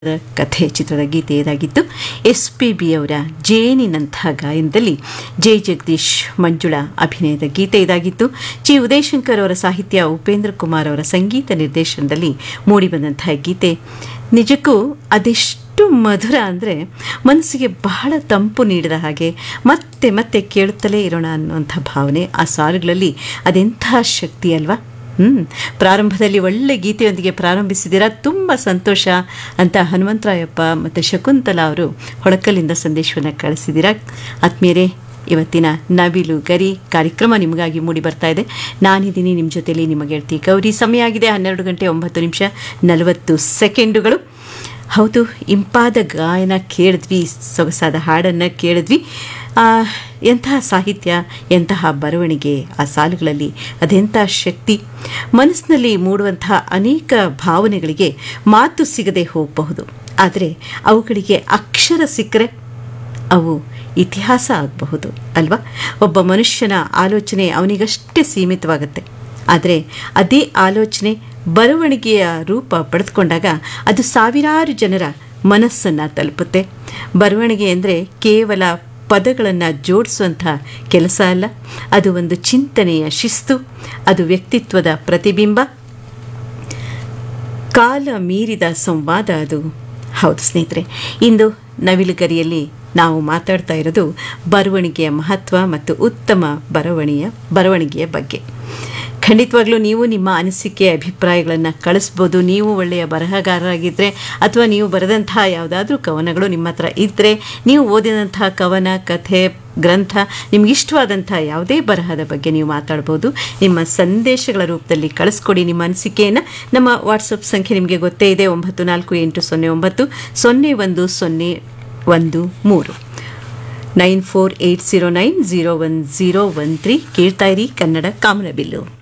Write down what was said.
ಕಥೆ ಚಿತ್ರದ ಗೀತೆ ಇದಾಗಿತ್ತು ಎಸ್ ಪಿ ಬಿ ಅವರ ಜೇನಿನಂಥ ಗಾಯನದಲ್ಲಿ ಜೆ ಜಗದೀಶ್ ಮಂಜುಳಾ ಅಭಿನಯದ ಗೀತೆ ಇದಾಗಿತ್ತು ಜಿ ಉದಯಶಂಕರ್ ಅವರ ಸಾಹಿತ್ಯ ಉಪೇಂದ್ರ ಕುಮಾರ್ ಅವರ ಸಂಗೀತ ನಿರ್ದೇಶನದಲ್ಲಿ ಮೂಡಿಬಂದಂತಹ ಗೀತೆ ನಿಜಕ್ಕೂ ಅದೆಷ್ಟು ಮಧುರ ಅಂದರೆ ಮನಸ್ಸಿಗೆ ಬಹಳ ತಂಪು ನೀಡಿದ ಹಾಗೆ ಮತ್ತೆ ಮತ್ತೆ ಕೇಳುತ್ತಲೇ ಇರೋಣ ಅನ್ನುವಂಥ ಭಾವನೆ ಆ ಸಾಲುಗಳಲ್ಲಿ ಅದೆಂಥ ಶಕ್ತಿ ಅಲ್ವಾ ಹ್ಞೂ ಪ್ರಾರಂಭದಲ್ಲಿ ಒಳ್ಳೆ ಗೀತೆಯೊಂದಿಗೆ ಪ್ರಾರಂಭಿಸಿದ್ದೀರಾ ತುಂಬ ಸಂತೋಷ ಅಂತ ಹನುಮಂತರಾಯಪ್ಪ ಮತ್ತು ಶಕುಂತಲಾ ಅವರು ಹೊಳಕಲ್ಲಿಂದ ಸಂದೇಶವನ್ನು ಕಳಿಸಿದ್ದೀರಾ ಆತ್ಮೀಯರೇ ಇವತ್ತಿನ ನವಿಲು ಗರಿ ಕಾರ್ಯಕ್ರಮ ನಿಮಗಾಗಿ ಮೂಡಿ ಬರ್ತಾ ಇದೆ ನಾನಿದ್ದೀನಿ ನಿಮ್ಮ ಜೊತೆಲಿ ನಿಮ್ಮ ಗೆಳತಿ ಗೌರಿ ಸಮಯ ಆಗಿದೆ ಹನ್ನೆರಡು ಗಂಟೆ ಒಂಬತ್ತು ನಿಮಿಷ ನಲವತ್ತು ಸೆಕೆಂಡುಗಳು ಹೌದು ಇಂಪಾದ ಗಾಯನ ಕೇಳಿದ್ವಿ ಸೊಗಸಾದ ಹಾಡನ್ನು ಕೇಳಿದ್ವಿ ಎಂತಹ ಸಾಹಿತ್ಯ ಎಂತಹ ಬರವಣಿಗೆ ಆ ಸಾಲುಗಳಲ್ಲಿ ಅದೆಂಥ ಶಕ್ತಿ ಮನಸ್ಸಿನಲ್ಲಿ ಮೂಡುವಂತಹ ಅನೇಕ ಭಾವನೆಗಳಿಗೆ ಮಾತು ಸಿಗದೆ ಹೋಗಬಹುದು ಆದರೆ ಅವುಗಳಿಗೆ ಅಕ್ಷರ ಸಿಕ್ಕರೆ ಅವು ಇತಿಹಾಸ ಆಗಬಹುದು ಅಲ್ವಾ ಒಬ್ಬ ಮನುಷ್ಯನ ಆಲೋಚನೆ ಅವನಿಗಷ್ಟೇ ಸೀಮಿತವಾಗುತ್ತೆ ಆದರೆ ಅದೇ ಆಲೋಚನೆ ಬರವಣಿಗೆಯ ರೂಪ ಪಡೆದುಕೊಂಡಾಗ ಅದು ಸಾವಿರಾರು ಜನರ ಮನಸ್ಸನ್ನು ತಲುಪುತ್ತೆ ಬರವಣಿಗೆ ಅಂದರೆ ಕೇವಲ ಪದಗಳನ್ನು ಜೋಡಿಸುವಂಥ ಕೆಲಸ ಅಲ್ಲ ಅದು ಒಂದು ಚಿಂತನೆಯ ಶಿಸ್ತು ಅದು ವ್ಯಕ್ತಿತ್ವದ ಪ್ರತಿಬಿಂಬ ಕಾಲ ಮೀರಿದ ಸಂವಾದ ಅದು ಹೌದು ಸ್ನೇಹಿತರೆ ಇಂದು ನವಿಲುಗರಿಯಲ್ಲಿ ನಾವು ಮಾತಾಡ್ತಾ ಇರೋದು ಬರವಣಿಗೆಯ ಮಹತ್ವ ಮತ್ತು ಉತ್ತಮ ಬರವಣಿಗೆಯ ಬರವಣಿಗೆಯ ಬಗ್ಗೆ ಖಂಡಿತವಾಗ್ಲೂ ನೀವು ನಿಮ್ಮ ಅನಿಸಿಕೆ ಅಭಿಪ್ರಾಯಗಳನ್ನು ಕಳಿಸ್ಬೋದು ನೀವು ಒಳ್ಳೆಯ ಬರಹಗಾರರಾಗಿದ್ದರೆ ಅಥವಾ ನೀವು ಬರೆದಂತಹ ಯಾವುದಾದ್ರೂ ಕವನಗಳು ನಿಮ್ಮ ಹತ್ರ ಇದ್ದರೆ ನೀವು ಓದಿದಂತಹ ಕವನ ಕಥೆ ಗ್ರಂಥ ನಿಮಗಿಷ್ಟವಾದಂಥ ಯಾವುದೇ ಬರಹದ ಬಗ್ಗೆ ನೀವು ಮಾತಾಡ್ಬೋದು ನಿಮ್ಮ ಸಂದೇಶಗಳ ರೂಪದಲ್ಲಿ ಕಳಿಸ್ಕೊಡಿ ನಿಮ್ಮ ಅನಿಸಿಕೆಯನ್ನು ನಮ್ಮ ವಾಟ್ಸಪ್ ಸಂಖ್ಯೆ ನಿಮಗೆ ಗೊತ್ತೇ ಇದೆ ಒಂಬತ್ತು ನಾಲ್ಕು ಎಂಟು ಸೊನ್ನೆ ಒಂಬತ್ತು ಸೊನ್ನೆ ಒಂದು ಸೊನ್ನೆ ಒಂದು ಮೂರು nine four eight zero nine zero one zero one three ಕೇಳ್ತಾ ಇರಿ ಕನ್ನಡ ಕಾಮನಬಿಲ್ಲು